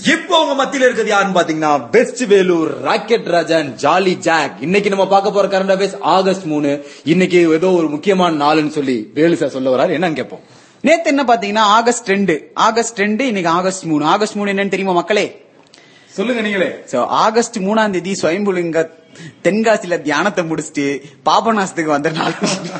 இப்போ உங்க மத்தியில இருக்கிறது யாருன்னு பாத்தீங்கன்னா best Vellore rocket Rajan jolly Jack இன்னைக்கு நம்ம பார்க்க போற கரண்ட் அஃபேர்ஸ் ஆகஸ்ட் மூணு இன்னைக்கு ஏதோ ஒரு முக்கியமான நாள்னு சொல்லி வேலு சார் சொல்ல வராரு என்னன்னு கேட்போம் நேத்து என்ன பாத்தீங்கன்னா ஆகஸ்ட் ரெண்டு ஆகஸ்ட் ரெண்டு இன்னைக்கு ஆகஸ்ட் மூணு ஆகஸ்ட் மூணு என்னன்னு தெரியுமா மக்களே சொல்லுங்க நீங்களே சோ ஆகஸ்ட் மூணாம் தேதி ஸ்வயம்புலிங்க தென்காசியில தியானத்தை முடிச்சுட்டு பாபநாசத்துக்கு வந்த நாள்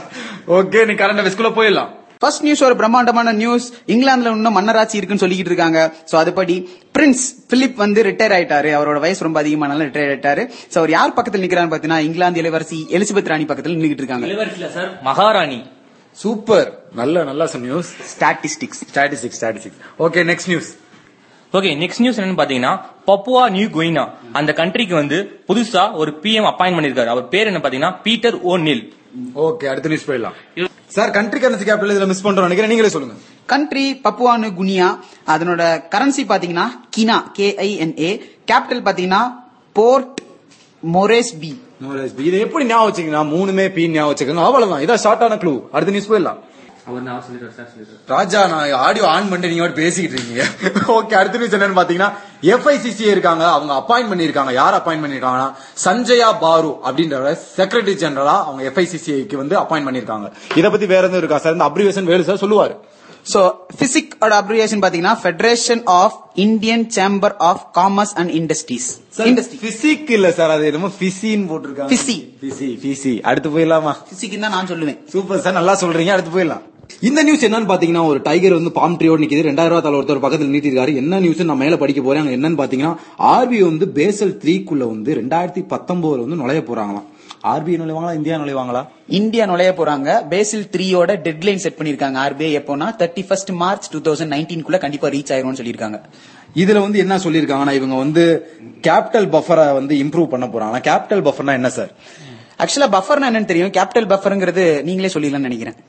ஓகே நீ கரண்ட் அஃபேர்ஸ்குள்ள போயிடலாம் ஃபர்ஸ்ட் நியூஸ் ஒரு பிரம்மாண்டமான நியூஸ் இங்கிலாந்துல இன்னும் மன்னராட்சி இருக்குன்னு சொல்லிக்கிட்டு இருக்காங்க சோ அதுபடி பிரின்ஸ் பிலிப் வந்து ரிட்டையர் ஆயிட்டாரு அவரோட வயசு ரொம்ப அதிகமானால ரிட்டையர் ஆயிட்டாரு சோ அவர் யார் பக்கத்துல நிக்கிறான்னு பாத்தீங்கன்னா இங்கிலாந்து இளவரசி எலிசபெத் ராணி பக்கத்துல நின்னுட்டு இருக்காங்க இளவரசில சார் மகாராணி சூப்பர் நல்ல நல்ல news statistics statistics statistics okay next news okay next news என்னன்னு பாத்தீங்கன்னா பப்புவா நியூ குயினா அந்த கண்ட்ரிக்கு வந்து புதுசா ஒரு பிஎம் அப்பாயின் பண்ணிருக்காரு அவர் பேர் என்ன பாத்தீங்கன்னா பீட்டர் ஓ நில் ஓகே அடுத்த நியூஸ் போயிடலாம் சார் கண்ட்ரி கரன்சி கேபிட்டல் இதுல மிஸ் பண்றோம் நினைக்கிறேன் நீங்களே சொல்லுங்க கண்ட்ரி பப்புவானு குனியா அதனோட கரன்சி பாத்தீங்கன்னா kina K I N A capital பாத்தீங்கன்னா போர்ட் மொரேஸ் பி இது எப்படி ஞாபகம் வச்சுக்கீங்கன்னா மூணுமே பி ஞாபகம் வச்சுக்கோங்க அவ்வளவுதான் இதான் ஷார்ட்டான க்ளூ அடுத்த நியூஸ் போயிடலாம் அவர் நான் சொல்லிடுறேன் சார் சொல்லிடுறேன் ராஜா நான் ஆடியோ ஆன் பண்ணிட்டு நீங்க மட்டும் பேசிக்கிட்டு இருக்கீங்க ஓகே அடுத்த நியூஸ் என்னன்னு பாத்தீங்கன்னா எஃப்ஐசிசி இருக்காங்க அவங்க அப்பாயிண்ட் பண்ணிருக்காங்க யார் அப்பாயிண்ட் பண்ணிருக்காங்கன்னா சஞ்சயா பாரு அப்படின்ற செக்ரட்டரி ஜெனரலா அவங்க எஃப்ஐசிசிக்கு வந்து அப்பாயிண்ட் பண்ணிருக்காங்க இத பத்தி வேற எதுவும் இருக்கா சார் இந்த அப்ரிவேஷன் வேலு சார் சொல்லுவாரு சோ பிசிக் அப்ரிவேஷன் பாத்தீங்கன்னா federation of Indian chamber of commerce and industries industry FICCI இல்ல சார் அது என்னமோ பிசின்னு போட்டிருக்காங்க Fisi. பிசி பிசி அடுத்து போயிடலாமா பிசிக் தான் நான் சொல்லுவேன் சூப்பர் சார் நல்லா சொல்றீங்க அடுத்து போயிடலாம் இந்த நியூஸ் என்னன்னு பாத்தீங்கன்னா ஒரு டைகர் வந்து பாம் ட்ரீயோட நிக்குது ரெண்டாயிரம் ரூபாய் தலை ஒருத்தர் பக்கத்துல நீட்டிருக்காரு என்ன நியூஸ் நான் மேல படிக்க போறேன் அங்க என்னன்னு பாத்தீங்கன்னா ஆர்பி வந்து பேசல் த்ரீக்குள்ள வந்து ரெண்டாயிரத்தி பத்தொன்பதுல வந்து நுழைய போறாங்களாம் ஆர்பிஐ நுழைவாங்களா இந்தியா நுழைவாங்களா இந்தியா நுழைய போறாங்க பேசில் த்ரீயோட டெட்லைன் செட் பண்ணிருக்காங்க ஆர்பிஐ எப்போனா thirty first March two thousand நைன்டீன்குள்ள கண்டிப்பா ரீச் ஆயிரும்னு சொல்லியிருக்காங்க இதுல வந்து என்ன சொல்லிருக்காங்கன்னா இவங்க வந்து கேபிட்டல் பஃபரை வந்து இம்ப்ரூவ் பண்ண போறாங்க கேபிட்டல் பஃபர்னா என்ன சார் ஆக்சுவலா பஃபர்னா என்னன்னு தெரியும் கேபிட்டல் பஃபருங்கிறது நீங்களே சொல்லிடலாம்னு நினைக்கிறேன்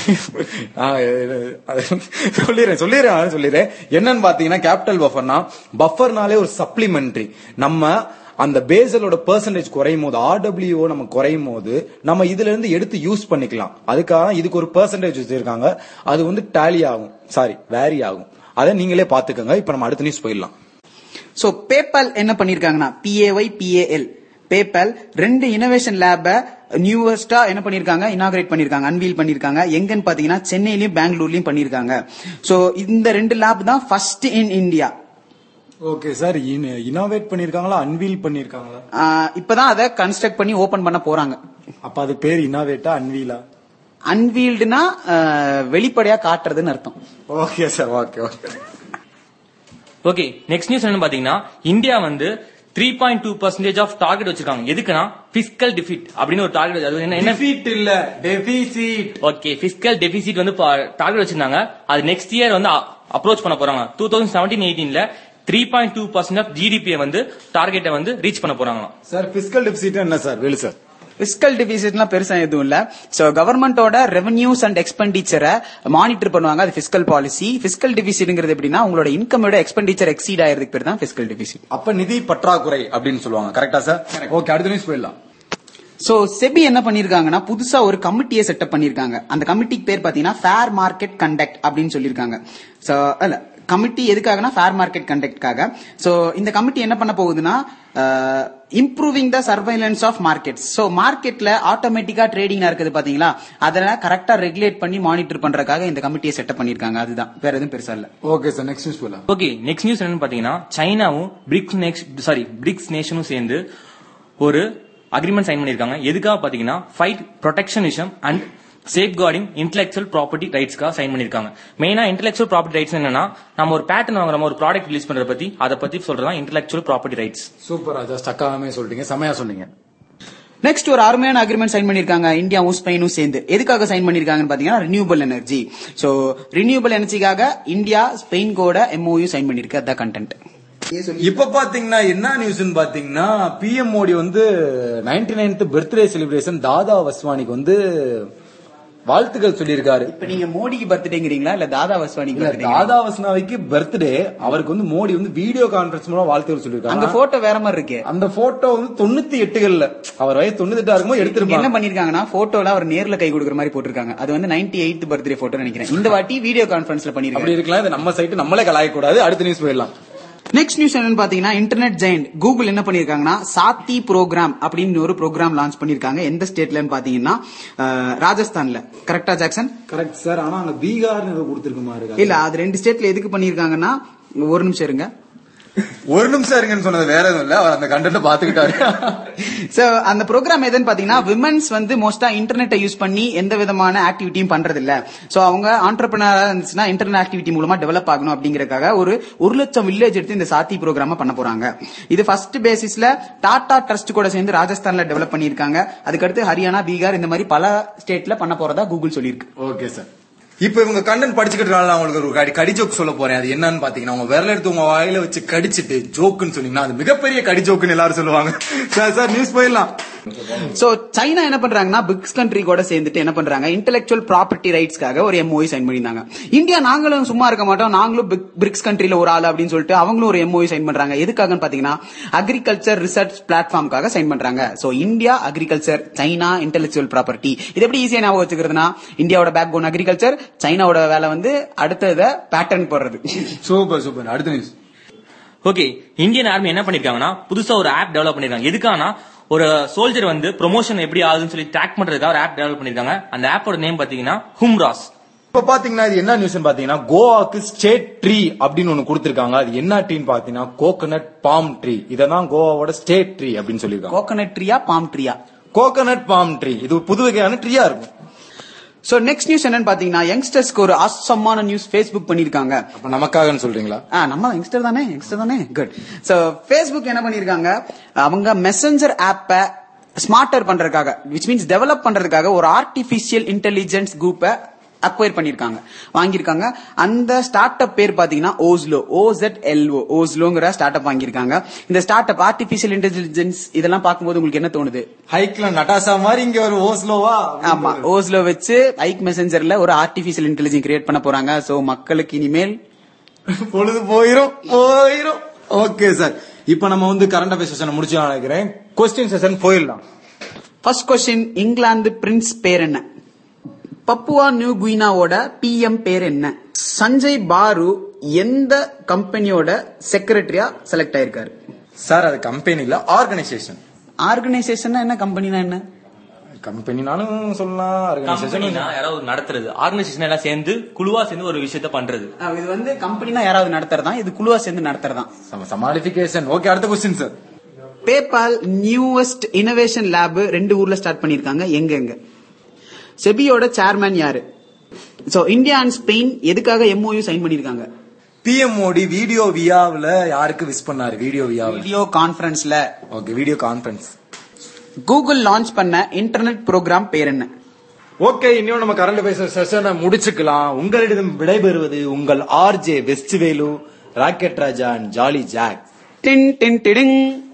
ஆ, இது, அது சொல்லிடுறேன் சொல்லிடுறேன் அதான் சொல்லிடுறேன் என்னன்னு பாத்தீங்கன்னா கேபிட்டல் பஃபர்னா பஃபர்னாலே ஒரு சப்ளிமெண்டரி நம்ம அந்த பேசலோட பெர்சன்டேஜ் குறையும் போது ஆர்டபிள்யூ நம்ம குறையும் போது நம்ம இதுல இருந்து எடுத்து யூஸ் பண்ணிக்கலாம் அதுக்காக இதுக்கு ஒரு பெர்சன்டேஜ் வச்சிருக்காங்க அது வந்து டேலி ஆகும் சாரி வேரி ஆகும் அதை நீங்களே பாத்துக்கோங்க இப்ப நம்ம அடுத்த நியூஸ் போயிடலாம் சோ பேபால் என்ன பண்ணிருக்காங்கன்னா பிஏஒய் பிஏஎல் பேபால் ரெண்டு இனோவேஷன் லேப நியூவஸ்டா என்ன பண்ணிருக்காங்க இனாகிரேட் பண்ணிருக்காங்க அன்வீல் பண்ணிருக்காங்க எங்கன்னு பாத்தீங்கன்னா சென்னையிலயும் பெங்களூர்லயும் பண்ணிருக்காங்க சோ இந்த ரெண்டு லேப் தான் first in India okay sir innovate பண்ணிருக்காங்களா அன்வீல் பண்ணிருக்காங்களா இப்பதான் அதை கன்ஸ்ட்ரக்ட் பண்ணி ஓபன் பண்ண போறாங்க அப்ப அது பேர் இனோவேட்டா அன்வீலா அன்வீல்டுனா வெளிப்படையா காட்டுறதுன்னு அர்த்தம் okay sir okay okay okay next news என்னன்னு பாத்தீங்கன்னா இந்தியா வந்து three point two percentage of target வச்சிருக்காங்க எதுக்குன்னா பிசிக்கல் டிஃபிட் அப்படின்னு ஒரு டார்கெட் அது என்ன என்ன டெபிசிட் இல்ல டெபிசிட் ஓகே பிசிக்கல் டெபிசிட் வந்து டார்கெட் வச்சிருந்தாங்க அது நெக்ஸ்ட் இயர் வந்து அப்ரோச் பண்ண போறாங்க டூ தௌசண்ட் செவன்டீன் எயிட்டீன்ல three point two percent of GDP வந்து டார்கெட்டை வந்து ரீச் பண்ண போறாங்களாம் சார் பிசிக்கல் டெபிசிட் என்ன சார் வேலு சார் பிசிக்கல் டிபிசிட்லாம் பெருசா எதுவும் இல்ல சோ கவர்மெண்டோட ரெவன்யூஸ் அண்ட் எக்ஸ்பெண்டிச்சரை மானிட்டர் பண்ணுவாங்க அது பிசிக்கல் பாலிசி பிசிக்கல் டிபிசிட்ங்கிறது எப்படின்னா உங்களோட இன்கமோட எக்ஸ்பெண்டிச்சர் எக்ஸீட் ஆயிருதுக்கு பேர் தான் பிசிக்கல் டிபிசிட் அப்ப நிதி பற்றாக்குறை அப்படின்னு சொல்லுவாங்க கரெக்டா சார் ஓகே அடுத்த நியூஸ் போயிடலாம் சோ செபி என்ன பண்ணிருக்காங்கன்னா புதுசா ஒரு கமிட்டியை செட்டப் பண்ணிருக்காங்க அந்த கமிட்டிக்கு பேர் பாத்தீங்கன்னா ஃபேர் மார்க்கெட் கண்டக்ட் அப்படின்னு சொல்லிருக்காங்க சோ இல்ல கமிட்டி எதுக்காகனா ஃபேர் மார்க்கெட் கண்டக்ட்காக சோ இந்த கமிட்டி என்ன பண்ண போகுதுன்னா improving the surveillance of markets so மார்க்கெட்ல ஆட்டோமேட்டிக்கா ட்ரேடிங் இருக்குது பாத்தீங்களா அதெல்லாம் கரெக்டா ரெகுலேட் பண்ணி மானிட்டர் பண்றதுக்காக இந்த கமிட்டியை செட்டப் பண்ணிருக்காங்க அதுதான் வேற எதுவும் பெருசா இல்ல ஓகே சார் நெக்ஸ்ட் நியூஸ் போயிடலாம் ஓகே நெக்ஸ்ட் நியூஸ் என்னன்னு பாத்தீங்கன்னா சைனாவும் பிரிக்ஸ் நெக்ஸ்ட் சாரி பிரிக்ஸ் நேஷனும் சேர்ந்து ஒரு அக்ரிமெண்ட் சைன் பண்ணிருக்காங்க எதுக்காக பாத்தீங்கன்னா fight protectionism and safeguarding intellectual property ரைட்ஸ்க்காக சைன் பண்ணிருக்காங்க மெயினா இன்டெலக்சுவல் ப்ராப்பர்ட்டி ரைட்ஸ் என்னன்னா நம்ம ஒரு பேட்டர்ன் வாங்குறோம் ஒரு ப்ராடக்ட் ரிலீஸ் பண்றத பத்தி அதை பத்தி சொல்றதா intellectual property rights super Raja ஸ்டக்காமே சொல்லிட்டீங்க செமையா சொன்னீங்க நெக்ஸ்ட் ஒரு அருமையான அக்ரிமெண்ட் சைன் பண்ணிருக்காங்க இந்தியாவும் ஸ்பெயினும் சேர்ந்து எதுக்காக சைன் பண்ணிருக்காங்கன்னு பாத்தீங்கன்னா ரினியூபிள் எனர்ஜி சோ ரினியூபிள் எனர்ஜிக்காக இந்தியா ஸ்பெயின் கூட எம்ஓயு சைன் பண்ணிருக்கு அதான் கண்டென்ட் இப்ப பாத்தீங்கன்னா என்ன நியூஸ்னு பாத்தீங்கன்னா பிஎம் மோடி வந்து ninety ninth birthday celebration Dada வஸ்வானிக்கு வந்து வாழ்த்துக்கள் சொல்லியிருக்காரு இப்ப நீங்க மோடிக்கு பர்த்டேங்கிறீங்களா இல்ல தாதா வஸ்வானிக்கு birthday ங்கிறீங்களா? தாதா வஸ்னாவிக்கு பர்த்டே அவருக்கு வந்து மோடி வந்து வீடியோ கான்பரன்ஸ் மூலம் வாழ்த்துக்கள் அங்க சொல்லியிருக்காங்க போட்டோ வேற மாதிரி இருக்கு அந்த போட்டோ வந்து தொண்ணூத்தி எட்டுகள்ல அவர் வயசு தொண்ணூத்தி எட்டா இருக்கும்போது இங்க என்ன எடுத்திருப்பாங்க பண்ணிருக்காங்கன்னா போட்டோல அவர் நேர்ல கை கொடுக்குற மாதிரி போட்டிருக்காங்க அது வந்து 98th எயித் பர்த்டே போட்டோ நினைக்கிறேன் இந்த வாட்டி வீடியோ கான்பரன்ஸ்ல அப்படி பண்ணிருக்காங்க இருக்கலாம் இது நம்ம சைட்டு நம்மளே கலாய கூடாது அடுத்த நியூஸ் போயிடலாம் நெக்ஸ்ட் நியூஸ் என்னன்னு பாத்தீங்கன்னா இன்டர்நெட் ஜெயண்ட் கூகுள் என்ன பண்ணிருக்காங்கன்னா சாத்தி ப்ரோக்ராம் அப்படின்னு ஒரு ப்ரோக்ராம் லான்ச் பண்ணிருக்காங்க எந்த ஸ்டேட்லன்னு பாத்தீங்கன்னா அஹ், ராஜஸ்தான்ல கரெக்டா ஜாக்சன் கரெக்ட் சார் ஆனா அங்க பீகார்னு ஏதோ கொடுத்துருக்க மாதிரி இல்ல அது ரெண்டு ஸ்டேட்ல எதுக்கு பண்ணிருக்காங்கன்னா ஒரு நிமிஷம் இருங்க ஒரு நிமிஷம் இருங்கன்னு சொன்னது வேற எதுவும் இல்ல அவர் அந்த கண்டென்ட் பாத்துக்கிட்டாரு சோ அந்த ப்ரோக்ராம் எதுன்னு பாத்தீங்கன்னா விமன்ஸ் வந்து மோஸ்டா இன்டர்நெட்டை யூஸ் பண்ணி எந்த விதமான ஆக்டிவிட்டியும் பண்றது இல்ல சோ அவங்க ஆண்டர்பிரினரா இருந்துச்சுன்னா இன்டர்நெட் ஆக்டிவிட்டி மூலமா டெவலப் ஆகணும் அப்படிங்கறதுக்காக ஒரு ஒரு லட்சம் வில்லேஜ் எடுத்து இந்த சாத்தி ப்ரோக்ராம பண்ண போறாங்க இது ஃபர்ஸ்ட் பேசிஸ்ல டாடா ட்ரஸ்ட் கூட சேர்ந்து ராஜஸ்தான்ல டெவலப் பண்ணிருக்காங்க அதுக்கடுத்து ஹரியானா பீகார் இந்த மாதிரி பல ஸ்டேட்ல பண்ண போறதா கூகுள் சொல்லியிருக்கு ஓகே சார் இப்ப இவங்க கண்டென்ட் படிச்சுக்கிட்டனால நான் உங்களுக்கு ஒரு கடி கடி ஜோக் சொல்ல போறேன் அது என்னன்னு பாத்தீங்கன்னா உங்க விரல எடுத்து உங்க வாயில வச்சு கடிச்சிட்டு ஜோக்குன்னு சொன்னீங்கன்னா அது மிகப்பெரிய கடி ஜோக்குன்னு எல்லாரும் சொல்லுவாங்க சார் சார் நியூஸ் போயிடலாம் சோ சைனா என்ன பண்றாங்கன்னா பிரிக்ஸ் கண்ட்ரி கூட சேர்ந்துட்டு என்ன பண்றாங்க இன்டெலெக்சுவல் ப்ராப்பர்ட்டி ரைட்ஸ்க்காக ஒரு எம்ஓஐ சைன் பண்ணிருந்தாங்க இந்தியா நாங்களும் சும்மா இருக்க மாட்டோம் நாங்களும் பிரிக்ஸ் கண்ட்ரில ஒரு ஆள் அப்படின்னு சொல்லிட்டு அவங்களும் ஒரு எம்ஓஐ சைன் பண்றாங்க எதுக்காகன்னு பாத்தீங்கன்னா அக்ரிகல்ச்சர் ரிசர்ச் பிளாட்ஃபார்ம்காக சைன் பண்றாங்க so India agriculture China intellectual property இது எப்படி ஈஸியா ஞாபகம் வச்சுக்கிறதுனா இந்தியாவோட பேக் போன் அக்ரிகல்ச்சர் சைனாவோட வேலை வந்து அடுத்தத பேட்டர்ன் போடுறது சூப்பர் சூப்பர் அடுத்த நியூஸ் ஓகே இந்தியன் ஆர்மி என்ன பண்ணிருக்காங்கன்னா புதுசா ஒரு ஆப் டெவலப் பண்ணிருக்காங்க எதுக்கானா ஒரு சோல்ஜர் வந்து ப்ரொமோஷன் எப்படி ஆகுதுன்னு சொல்லி ட்ராக் பண்றதுக்காக ஒரு ஆப் டெவலப் பண்ணிருக்காங்க அந்த ஆப்போட நேம் பாத்தீங்கன்னா ஹும்ராஸ் இப்ப பாத்தீங்கன்னா இது என்ன நியூஸ் பாத்தீங்கன்னா கோவாக்கு ஸ்டேட் ட்ரீ அப்படின்னு ஒண்ணு கொடுத்திருக்காங்க அது என்ன ட்ரீன்னு பாத்தீங்கன்னா கோகனட் பாம் ட்ரீ இததான் கோவாவோட ஸ்டேட் ட்ரீ அப்படின்னு சொல்லிருக்காங்க கோகனட் ட்ரீயா பாம் ட்ரீயா கோகனட் பாம் ட்ரீ இது ஒரு புது வகையான ட்ரீயா இருக்கும் சோ நெக்ஸ்ட் நியூஸ் என்னன்னு பாத்தீங்கன்னா யங்ஸ்டர்ஸ்க்கு ஒரு அசமான நியூஸ் ஃபேஸ்புக் பண்ணிருக்காங்க அப்ப நமக்காகன்னு சொல்றீங்களா ஆ நம்ம யங்ஸ்டர் தானே யங்ஸ்டர் தானே குட் சோ ஃபேஸ்புக் என்ன பண்ணிருக்காங்க அவங்க மெசஞ்சர் ஆப்ப ஸ்மார்ட்டர் பண்றதுக்காக விச் மீன்ஸ் டெவலப் பண்றதுக்காக ஒரு ஆர்டிபிஷியல் இன்டெலிஜென்ஸ் குரூப்பை அக்வயர் பண்ணிருக்காங்க வாங்கியிருக்காங்க அந்த ஸ்டார்ட் அப் பேர் பாத்தீங்கன்னா ஓஸ்லோ ஓசெட் எல்ஓ ஓஸ்லோங்கிற ஸ்டார்ட் அப் வாங்கியிருக்காங்க இந்த ஸ்டார்ட் அப் ஆர்டிபிஷியல் இன்டெலிஜென்ஸ் இதெல்லாம் பார்க்கும்போது உங்களுக்கு என்ன தோணுது ஹைக்ல நட்டாசா மாதிரி இங்க ஒரு ஓஸ்லோவா ஆமா ஓஸ்லோ வச்சு ஐக் மெசஞ்சர்ல ஒரு ஆர்டிபிஷியல் இன்டெலிஜென்ஸ் கிரியேட் பண்ண போறாங்க சோ மக்களுக்கு இனிமேல் பொழுது போயிரும் போயிரும் ஓகே சார் இப்ப நம்ம வந்து கரண்ட் அஃபேர்ஸ் செஷன் முடிச்சு நினைக்கிறேன் கொஸ்டின் செஷன் போயிடலாம் ஃபர்ஸ்ட் கொஸ்டின் இங்கிலாந்து பிரின்ஸ் பேர் என்ன பப்புவா நியூ குயினாவோட பிஎம் பேர் என்ன சஞ்சய் பாரு எந்த கம்பெனியோட செக்ரட்டரியா செலக்ட் ஆயிருக்காரு சார் அது கம்பெனி இல்ல ஆர்கனைசேஷன் ஆர்கனைசேஷன் என்ன கம்பெனினா என்ன கம்பெனினாலும் சொல்லலாம் ஆர்கனைசேஷன் கம்பெனினா யாராவது நடத்துறது ஆர்கனைசேஷன் எல்லாம் சேர்ந்து குழுவா சேர்ந்து ஒரு விஷயத்த பண்றது அஹ் இது வந்து கம்பெனினா யாராவது நடத்துறதா இது குழுவா சேர்ந்து நடத்துறதா சமாளிபிகேஷன் ஓகே அடுத்த question sir PayPal newest innovation lab ரெண்டு ஊர்ல ஸ்டார்ட் பண்ணிருக்காங்க எங்க எங்க செபியோட சேர்மேன் யாரு சோ இந்தியா அண்ட் ஸ்பெயின் எதுக்காக எம்ஓயு சைன் பண்ணிருக்காங்க பிஎம் மோடி வீடியோ வியாவுல யாருக்கு விஷ் பண்ணாரு வீடியோ வியாவுல வீடியோ கான்ஃபரன்ஸ்ல okay video conference Google launch பண்ண இன்டர்நெட் ப்ரோக்ராம் பேர் என்ன ஓகே இன்னும் நம்ம கரண்ட் பேசுற செஷனை முடிச்சுக்கலாம் உங்களிடம் விடைபெறுவது உங்கள் RJ West Velu rocket Raja and jolly Jack டின் டின் டிடிங்